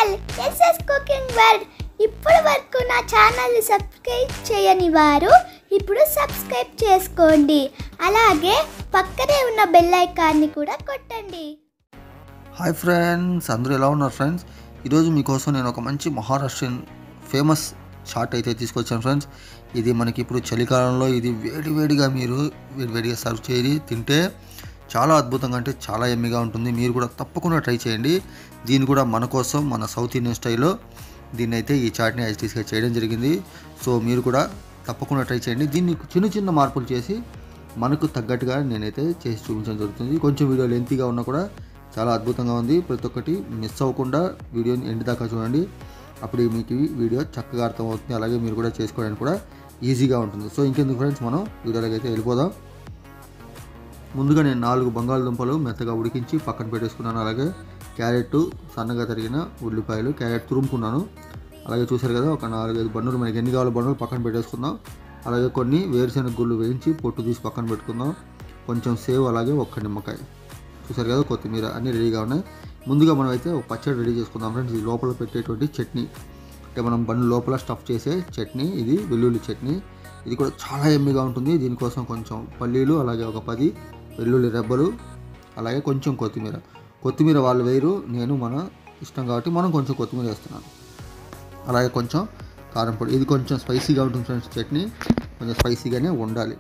channel SS cooking world ఇప్పటి వరకు నా ఛానల్ని సబ్స్క్రైబ్ చేయని వారు ఇప్పుడు సబ్స్క్రైబ్ చేసుకోండి అలాగే పక్కనే ఉన్న బెల్ ఐకాన్ని కూడా కొట్టండి హాయ్ ఫ్రెండ్స్ అందరూ ఎలా ఉన్నారు ఫ్రెండ్స్ ఈరోజు మీకోసం నేను ఒక మంచి మహారాష్ట్రన్ ఫేమస్ చాట్ అయితే తీసుకొచ్చాను ఫ్రెండ్స్ ఇది మనకి ఇప్పుడు చలికాలంలో ఇది వేడి వేడిగా మీరు వేడి వేడిగా సర్వ్ చేసి తింటే చాలా అద్భుతంగా అంటే చాలా ఎమ్మిగా ఉంటుంది మీరు కూడా తప్పకుండా ట్రై చేయండి దీన్ని కూడా మన కోసం మన సౌత్ ఇండియన్ స్టైల్లో దీన్ని అయితే ఈ చాట్ని యాజిటీస్గా చేయడం జరిగింది సో మీరు కూడా తప్పకుండా ట్రై చేయండి దీన్ని చిన్న చిన్న మార్పులు చేసి మనకు తగ్గట్టుగా నేనైతే చేసి చూపించడం జరుగుతుంది కొంచెం వీడియో లెంతీగా ఉన్నా కూడా చాలా అద్భుతంగా ఉంది ప్రతి ఒక్కటి మిస్ అవ్వకుండా వీడియోని ఎండ్ దాకా చూడండి అప్పుడు మీకు ఈ వీడియో చక్కగా అర్థమవుతుంది అలాగే మీరు కూడా చేసుకోవడానికి కూడా ఈజీగా ఉంటుంది సో ఇంకెందుకు ఫ్రెండ్స్ మనం వీడియోలోకి అయితే వెళ్ళిపోదాం ముందుగా నేను నాలుగు బంగాళదుంపలు మెత్తగా ఉడికించి పక్కన పెట్టేసుకున్నాను అలాగే క్యారెట్ సన్నగా తరిగిన ఉల్లిపాయలు క్యారెట్ తురుముకున్నాను అలాగే చూశారు కదా ఒక నాలుగైదు బండులు మనకి ఎన్ని కావాలో బండులు పక్కన పెట్టేసుకుందాం అలాగే కొన్ని వేరుశెనగ గుళ్ళు వేయించి పొట్టు తీసి పక్కన పెట్టుకుందాం కొంచెం సేవ్ అలాగే ఒక్క నిమ్మకాయ చూసారు కదా కొత్తిమీర అన్నీ రెడీగా ఉన్నాయి ముందుగా మనం అయితే ఒక పచ్చడి రెడీ చేసుకుందాం ఫ్రెండ్స్ ఇది లోపల పెట్టేటువంటి చట్నీ అంటే మనం బండి లోపల స్టఫ్ చేసే చట్నీ ఇది వెల్లుల్లి చట్నీ ఇది కూడా చాలా ఎమ్మిగా ఉంటుంది దీనికోసం కొంచెం పల్లీలు అలాగే ఒక పది వెల్లుల్లి రెబ్బలు అలాగే కొంచెం కొత్తిమీర కొత్తిమీర వాళ్ళు వేయరు నేను మన ఇష్టం కాబట్టి మనం కొంచెం కొత్తిమీర వేస్తున్నాను అలాగే కొంచెం కారం పొడి ఇది కొంచెం స్పైసీగా ఉంటుంది ఫ్రెండ్స్ చట్నీ కొంచెం స్పైసీగానే ఉండాలి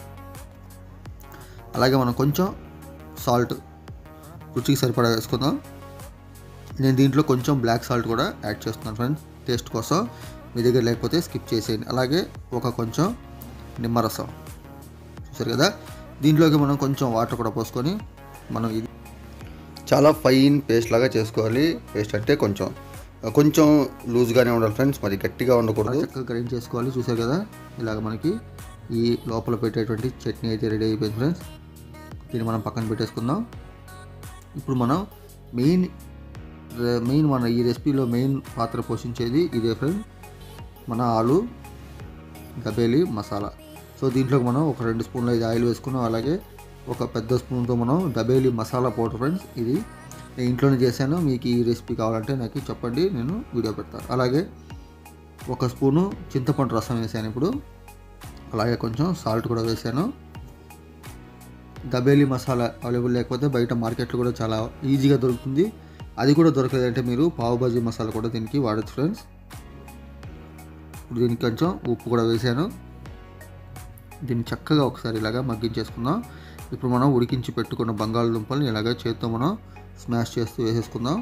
అలాగే మనం కొంచెం సాల్ట్ రుచికి సరిపడా వేసుకుందాం నేను దీంట్లో కొంచెం బ్లాక్ సాల్ట్ కూడా యాడ్ చేస్తున్నాను ఫ్రెండ్స్ టేస్ట్ కోసం మీ దగ్గర లేకపోతే స్కిప్ చేసేయండి అలాగే ఒక కొంచెం నిమ్మరసం చూసారు కదా దీంట్లోకి మనం కొంచెం వాటర్ కూడా పోసుకొని మనం ఇది చాలా ఫైన్ పేస్ట్ లాగా చేసుకోవాలి పేస్ట్ అంటే కొంచెం కొంచెం లూజ్గానే ఉండాలి ఫ్రెండ్స్ మరి గట్టిగా ఉండకూడదు చక్కగా గ్రైండ్ చేసుకోవాలి చూసారు కదా ఇలాగ మనకి ఈ లోపల పెట్టేటువంటి చట్నీ అయితే రెడీ అయిపోయింది ఫ్రెండ్స్ దీన్ని మనం పక్కన పెట్టేసుకుందాం ఇప్పుడు మనం మెయిన్ మెయిన్ మన ఈ రెసిపీలో మెయిన్ పాత్ర పోషించేది ఇదే ఫ్రెండ్ మన ఆలు దబేలి మసాలా సో దీంట్లోకి మనం ఒక రెండు స్పూన్ల ఇది ఆయిల్ వేసుకున్నాం అలాగే ఒక పెద్ద స్పూన్తో మనం దబేలి మసాలా పౌడర్ ఫ్రెండ్స్ ఇది నేను ఇంట్లోనే చేశాను మీకు ఈ రెసిపీ కావాలంటే నాకు చెప్పండి నేను వీడియో పెడతాను అలాగే ఒక స్పూను చింతపండు రసం వేసాను ఇప్పుడు అలాగే కొంచెం సాల్ట్ కూడా వేసాను దబేలి మసాలా అవైలబుల్ లేకపోతే బయట మార్కెట్లో కూడా చాలా ఈజీగా దొరుకుతుంది అది కూడా దొరకలేదంటే మీరు పావు బాజీ మసాలా కూడా దీనికి వాడచ్చు ఫ్రెండ్స్ ఇప్పుడు దీనికి కొంచెం ఉప్పు కూడా వేసాను దీన్ని చక్కగా ఒకసారి ఇలాగా మగ్గించేసుకుందాం ఇప్పుడు మనం ఉడికించి పెట్టుకున్న బంగాళదుంపల్ని ఇలాగ చేత్తో మనం స్మాష్ చేస్తూ వేసేసుకుందాం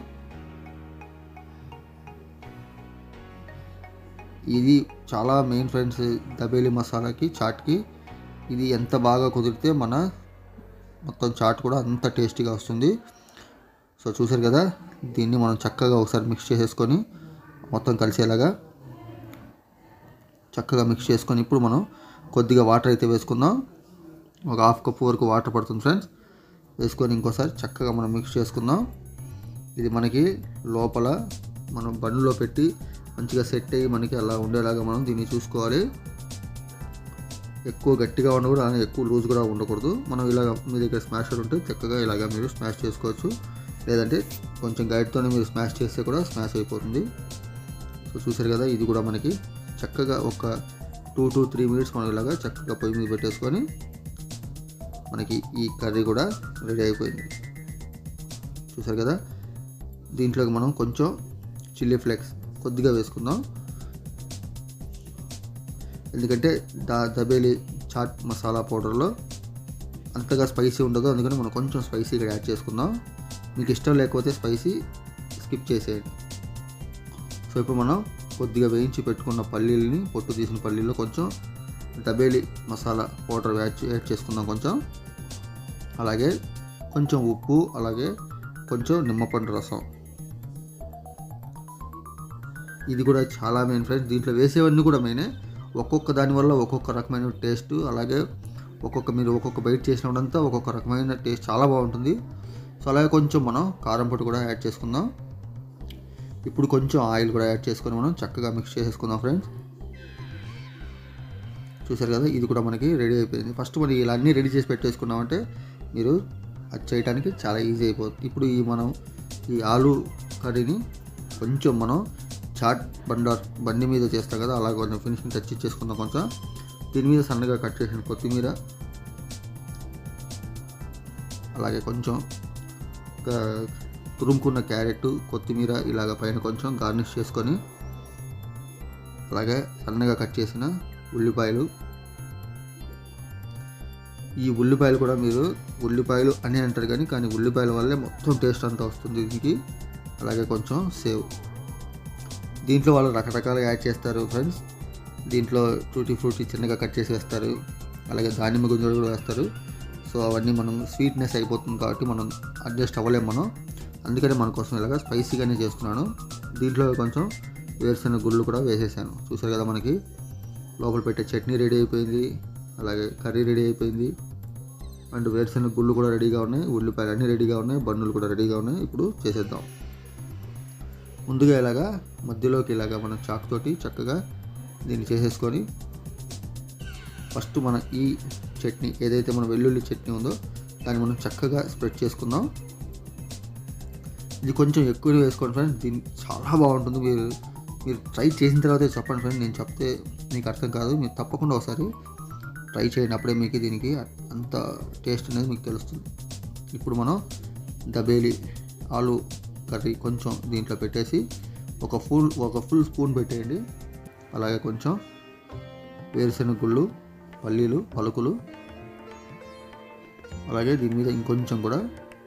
ఇది చాలా మెయిన్ ఫ్రెండ్స్ దబేలి మసాలాకి చాట్కి ఇది ఎంత బాగా కుదిరితే మన మొత్తం చాట్ కూడా అంత టేస్టీగా వస్తుంది సో చూసారు కదా దీన్ని మనం చక్కగా ఒకసారి మిక్స్ చేసేసుకొని మొత్తం కలిసేలాగా చక్కగా మిక్స్ చేసుకొని ఇప్పుడు మనం కొద్దిగా వాటర్ అయితే వేసుకుందాం ఒక హాఫ్ కప్ వరకు వాటర్ పడుతుంది ఫ్రెండ్స్ వేసుకొని ఇంకోసారి చక్కగా మనం మిక్స్ చేసుకుందాం ఇది మనకి లోపల మనం బండిలో పెట్టి మంచిగా సెట్ అయ్యి మనకి అలా ఉండేలాగా మనం దీన్ని చూసుకోవాలి ఎక్కువ గట్టిగా ఉండకూడదు అలానే ఎక్కువ లూజ్ కూడా ఉండకూడదు మనం ఇలాగ మీ దగ్గర స్మాషర్ ఉంటే చక్కగా ఇలాగ మీరు స్మాష్ చేసుకోవచ్చు లేదంటే కొంచెం గైడ్తోనే మీరు స్మాష్ చేస్తే కూడా స్మాష్ అయిపోతుంది సో చూసారు కదా ఇది కూడా మనకి చక్కగా ఒక టూ టు త్రీ మినిట్స్ మనం ఇలాగా చక్కగా పొయ్యి మీద పెట్టేసుకొని మనకి ఈ కర్రీ కూడా రెడీ అయిపోయింది చూసారు కదా దీంట్లోకి మనం కొంచెం చిల్లీ ఫ్లేక్స్ కొద్దిగా వేసుకుందాం ఎందుకంటే దా దబేలి చాట్ మసాలా పౌడర్లో అంతగా స్పైసీ ఉండదు అందుకని మనం కొంచెం స్పైసీ ఇక్కడ యాడ్ చేసుకుందాం మీకు ఇష్టం లేకపోతే స్పైసీ స్కిప్ చేసేయండి సో ఇప్పుడు మనం కొద్దిగా వేయించి పెట్టుకున్న పల్లీలని పొట్టు తీసిన పల్లీల్లో కొంచెం dabeli masala powder add add చేసుకుందాం కొంచెం అలాగే కొంచెం ఉప్పు అలాగే కొంచెం నిమ్మపండు రసం ఇది కూడా చాలా మెయిన్ ఫ్రెండ్స్ దీంట్లో వేసేవన్నీ కూడా మెయినే ఒక్కొక్క దానివల్ల ఒక్కొక్క రకమైన టేస్ట్ అలాగే ఒక్కొక్క మీరు ఒక్కొక్క బయట చేసినప్పుడంతా ఒక్కొక్క రకమైన టేస్ట్ చాలా బాగుంటుంది సో అలాగే కొంచెం మనం కారం పొడి కూడా యాడ్ చేసుకుందాం ఇప్పుడు కొంచెం ఆయిల్ కూడా యాడ్ చేసుకొని మనం చక్కగా మిక్స్ చేసేసుకుందాం ఫ్రెండ్స్ చూసారు కదా ఇది కూడా మనకి రెడీ అయిపోయింది ఫస్ట్ మరి ఇలా అన్నీ రెడీ చేసి పెట్టేసుకున్నామంటే మీరు అది చేయడానికి చాలా ఈజీ అయిపోతుంది ఇప్పుడు ఈ మనం ఈ ఆలు కర్రీని కొంచెం మనం చాట్ బండర్ బండి మీద చేస్తాం కదా అలా కొంచెం ఫినిషింగ్ టచ్ ఇచ్చేసుకుందాం కొంచెం దీని మీద సన్నగా కట్ చేసిన కొత్తిమీర అలాగే కొంచెం ఒక తురుముకున్న క్యారెట్ కొత్తిమీర ఇలాగ పైన కొంచెం గార్నిష్ చేసుకొని అలాగే సన్నగా కట్ చేసిన ఉల్లిపాయలు ఈ ఉల్లిపాయలు కూడా మీరు ఉల్లిపాయలు అని అంటారు కానీ కానీ ఉల్లిపాయల వల్లే మొత్తం టేస్ట్ అంతా వస్తుంది దీనికి అలాగే కొంచెం సేవ్ దీంట్లో వాళ్ళు రకరకాలుగా యాడ్ చేస్తారు ఫ్రెండ్స్ దీంట్లో టూటీ ఫ్రూటీ చిన్నగా కట్ చేసి వేస్తారు అలాగే దానిమ్మ గుంజలు కూడా వేస్తారు సో అవన్నీ మనం స్వీట్నెస్ అయిపోతుంది కాబట్టి మనం అడ్జస్ట్ అవ్వలేము మనం అందుకని మన కోసం ఇలాగ స్పైసీగానే చేస్తున్నాను దీంట్లో కొంచెం వేరుశెనగ గుళ్ళు కూడా వేసేసాను చూసారు కదా మనకి లోపల పెట్టే చట్నీ రెడీ అయిపోయింది అలాగే కర్రీ రెడీ అయిపోయింది అండ్ వేరుశెనగ గుళ్ళు కూడా రెడీగా ఉన్నాయి ఉల్లిపాయలు అన్నీ రెడీగా ఉన్నాయి బన్నులు కూడా రెడీగా ఉన్నాయి ఇప్పుడు చేసేద్దాం ముందుగా ఇలాగా మధ్యలోకి ఇలాగా మనం చాక్ తోటి చక్కగా దీన్ని చేసేసుకొని ఫస్ట్ మన ఈ చట్నీ ఏదైతే మన వెల్లుల్లి చట్నీ ఉందో దాన్ని మనం చక్కగా స్ప్రెడ్ చేసుకుందాం ఇది కొంచెం ఎక్కువ వేసుకోండి ఫ్రెండ్స్ దీన్ని చాలా బాగుంటుంది మీరు మీరు ట్రై చేసిన తర్వాతే చెప్పండి ఫ్రెండ్ నేను చెప్తే మీకు అర్థం కాదు మీరు తప్పకుండా ఒకసారి ట్రై చేయండి అప్పుడే మీకు దీనికి అంత టేస్ట్ అనేది మీకు తెలుస్తుంది ఇప్పుడు మనం దబేలి ఆలు కర్రీ కొంచెం దీంట్లో పెట్టేసి ఒక ఫుల్ ఒక ఫుల్ స్పూన్ పెట్టేయండి అలాగే కొంచెం వేరుశెనగ గుళ్ళు పల్లీలు పలుకులు అలాగే దీని మీద ఇంకొంచెం కూడా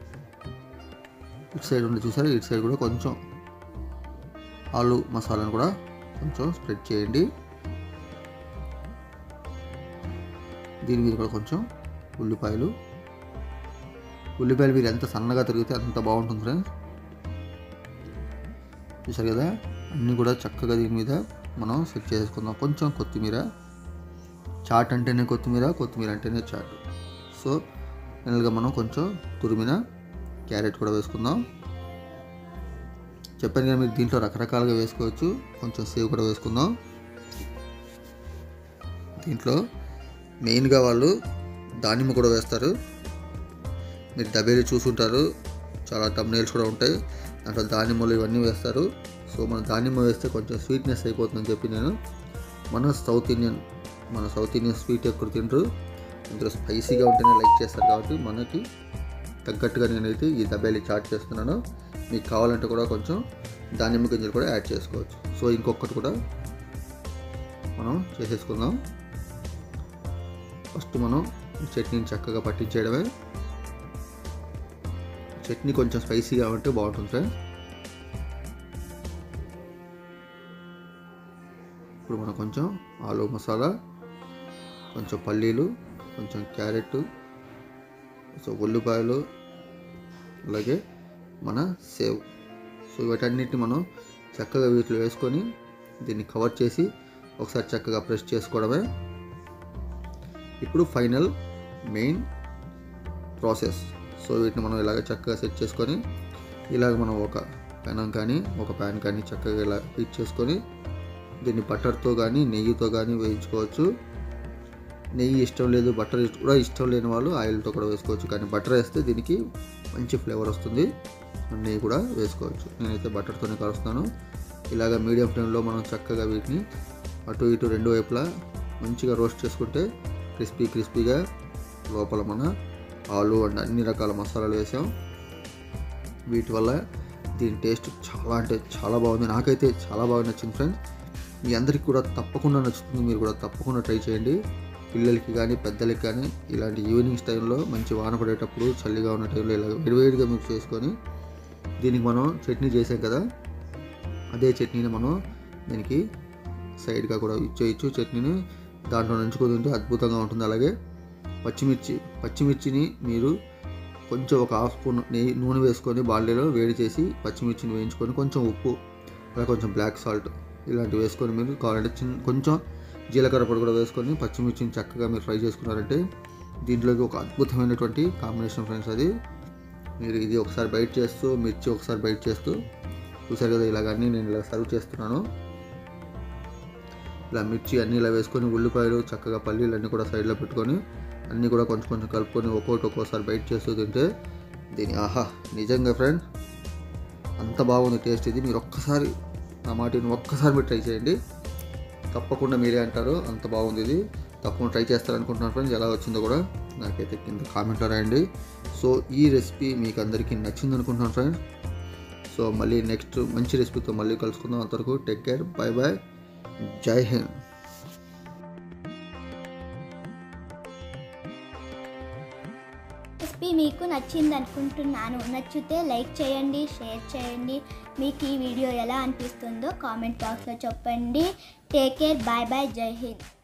ఇటు సైడ్ ఉండి చూసారు ఇటు సైడ్ కూడా కొంచెం ఆలు మసాలాను కూడా కొంచెం స్ప్రెడ్ చేయండి దీని మీద కూడా కొంచెం ఉల్లిపాయలు ఉల్లిపాయలు మీరు ఎంత సన్నగా తిరిగితే అంత బాగుంటుంది ఫ్రెండ్స్ చూసారు కదా అన్నీ కూడా చక్కగా దీని మీద మనం సెట్ చేసుకుందాం కొంచెం కొత్తిమీర చాట్ అంటేనే కొత్తిమీర కొత్తిమీర అంటేనే చాట్ సో ఫైనల్గా మనం కొంచెం తురిమిన క్యారెట్ కూడా వేసుకుందాం చెప్పాను కదా మీరు దీంట్లో రకరకాలుగా వేసుకోవచ్చు కొంచెం సేవ్ కూడా వేసుకుందాం దీంట్లో మెయిన్గా వాళ్ళు దానిమ్మ కూడా వేస్తారు మీరు దబేలి చూసుంటారు చాలా టమ్నేల్స్ కూడా ఉంటాయి దాంట్లో దానిమ్మలు ఇవన్నీ వేస్తారు సో మన దానిమ్మ వేస్తే కొంచెం స్వీట్నెస్ అయిపోతుందని చెప్పి నేను మన సౌత్ ఇండియన్ మన సౌత్ ఇండియన్ స్వీట్ ఎక్కువ తింటారు ఇందులో స్పైసీగా ఉంటేనే లైక్ చేస్తారు కాబట్టి మనకి తగ్గట్టుగా నేనైతే ఈ దబేలి చాట్ చేస్తున్నాను మీకు కావాలంటే కూడా కొంచెం దానిమ్మ గింజలు కూడా యాడ్ చేసుకోవచ్చు సో ఇంకొకటి కూడా మనం చేసేసుకుందాం ఫస్ట్ మనం ఈ చట్నీని చక్కగా పట్టించేయడమే చట్నీ కొంచెం స్పైసీగా ఉంటే బాగుంటుంది ఫ్రెండ్స్ ఇప్పుడు మనం కొంచెం ఆలు మసాలా కొంచెం పల్లీలు కొంచెం క్యారెట్ సో ఉల్లిపాయలు అలాగే మన సేవ్ సో వీటన్నిటిని మనం చక్కగా వీటిలో వేసుకొని దీన్ని కవర్ చేసి ఒకసారి చక్కగా ప్రెస్ చేసుకోవడమే ఇప్పుడు ఫైనల్ మెయిన్ ప్రాసెస్ సో వీటిని మనం ఇలాగ చక్కగా సెట్ చేసుకొని ఇలాగ మనం ఒక పెనం కానీ ఒక ప్యాన్ కానీ చక్కగా ఇలా హీట్ చేసుకొని దీన్ని బటర్తో కానీ నెయ్యితో కానీ వేయించుకోవచ్చు నెయ్యి ఇష్టం లేదు బటర్ కూడా ఇష్టం లేని వాళ్ళు ఆయిల్తో కూడా వేసుకోవచ్చు కానీ బటర్ వేస్తే దీనికి మంచి ఫ్లేవర్ వస్తుంది నెయ్యి కూడా వేసుకోవచ్చు నేనైతే బటర్తోనే కలుస్తున్నాను ఇలాగ మీడియం ఫ్లేమ్లో మనం చక్కగా వీటిని అటు ఇటు రెండు వైపులా మంచిగా రోస్ట్ చేసుకుంటే క్రిస్పీ క్రిస్పీగా లోపల మన ఆలు అండ్ అన్ని రకాల మసాలాలు వేసాం వీటి వల్ల దీని టేస్ట్ చాలా అంటే చాలా బాగుంది నాకైతే చాలా బాగా నచ్చింది ఫ్రెండ్స్ మీ అందరికీ కూడా తప్పకుండా నచ్చుతుంది మీరు కూడా తప్పకుండా ట్రై చేయండి పిల్లలకి కానీ పెద్దలకి కానీ ఇలాంటి ఈవినింగ్స్ టైంలో మంచి వాన పడేటప్పుడు చలిగా ఉన్న టైంలో ఇలా వేడివేడిగా మిక్స్ చేసుకొని దీనికి మనం చట్నీ చేసాం కదా అదే చట్నీని మనం దీనికి సైడ్గా కూడా ఇచ్చేయచ్చు చట్నీని దాంట్లో నంచుకొని తింటే అద్భుతంగా ఉంటుంది అలాగే పచ్చిమిర్చి పచ్చిమిర్చిని మీరు కొంచెం ఒక హాఫ్ స్పూన్ నెయ్యి నూనె వేసుకొని బాండీలో వేడి చేసి పచ్చిమిర్చిని వేయించుకొని కొంచెం ఉప్పు అలాగే కొంచెం బ్లాక్ సాల్ట్ ఇలాంటివి వేసుకొని మీరు కావాలంటే చిన్న కొంచెం జీలకర్ర పొడి కూడా వేసుకొని పచ్చిమిర్చిని చక్కగా మీరు ఫ్రై చేసుకున్నారంటే దీంట్లోకి ఒక అద్భుతమైనటువంటి కాంబినేషన్ ఫ్రెండ్స్ అది మీరు ఇది ఒకసారి బయట చేస్తూ మిర్చి ఒకసారి బయట చేస్తూ చూసారు కదా ఇలాగ అన్నీ నేను ఇలా సర్వ్ చేస్తున్నాను ఇలా మిర్చి అన్నీ ఇలా వేసుకొని ఉల్లిపాయలు చక్కగా పల్లీలు అన్నీ కూడా సైడ్లో పెట్టుకొని అన్నీ కూడా కొంచెం కొంచెం కలుపుకొని ఒక్కొక్కటి ఒక్కోసారి బయట చేస్తూ తింటే దీని ఆహా నిజంగా ఫ్రెండ్ అంత బాగుంది టేస్ట్ ఇది మీరు ఒక్కసారి నా మాటని ఒక్కసారి మీరు ట్రై చేయండి తప్పకుండా మీరే అంటారు అంత బాగుంది ఇది తప్పకుండా ట్రై చేస్తారనుకుంటున్నాను ఫ్రెండ్స్ ఎలా వచ్చిందో కూడా నాకైతే కింద కామెంట్లో రాయండి సో ఈ రెసిపీ మీకు అందరికీ నచ్చింది అనుకుంటున్నాను ఫ్రెండ్స్ సో మళ్ళీ నెక్స్ట్ మంచి రెసిపీతో మళ్ళీ కలుసుకుందాం అంతవరకు టేక్ కేర్ బాయ్ బాయ్ జై హింద్ రెసిపీ మీకు నచ్చింది అనుకుంటున్నాను నచ్చితే లైక్ చేయండి షేర్ చేయండి మీకు ఈ వీడియో ఎలా అనిపిస్తుందో కామెంట్ బాక్స్లో చెప్పండి టేక్ కేర్ బాయ్ బాయ్ జై హింద్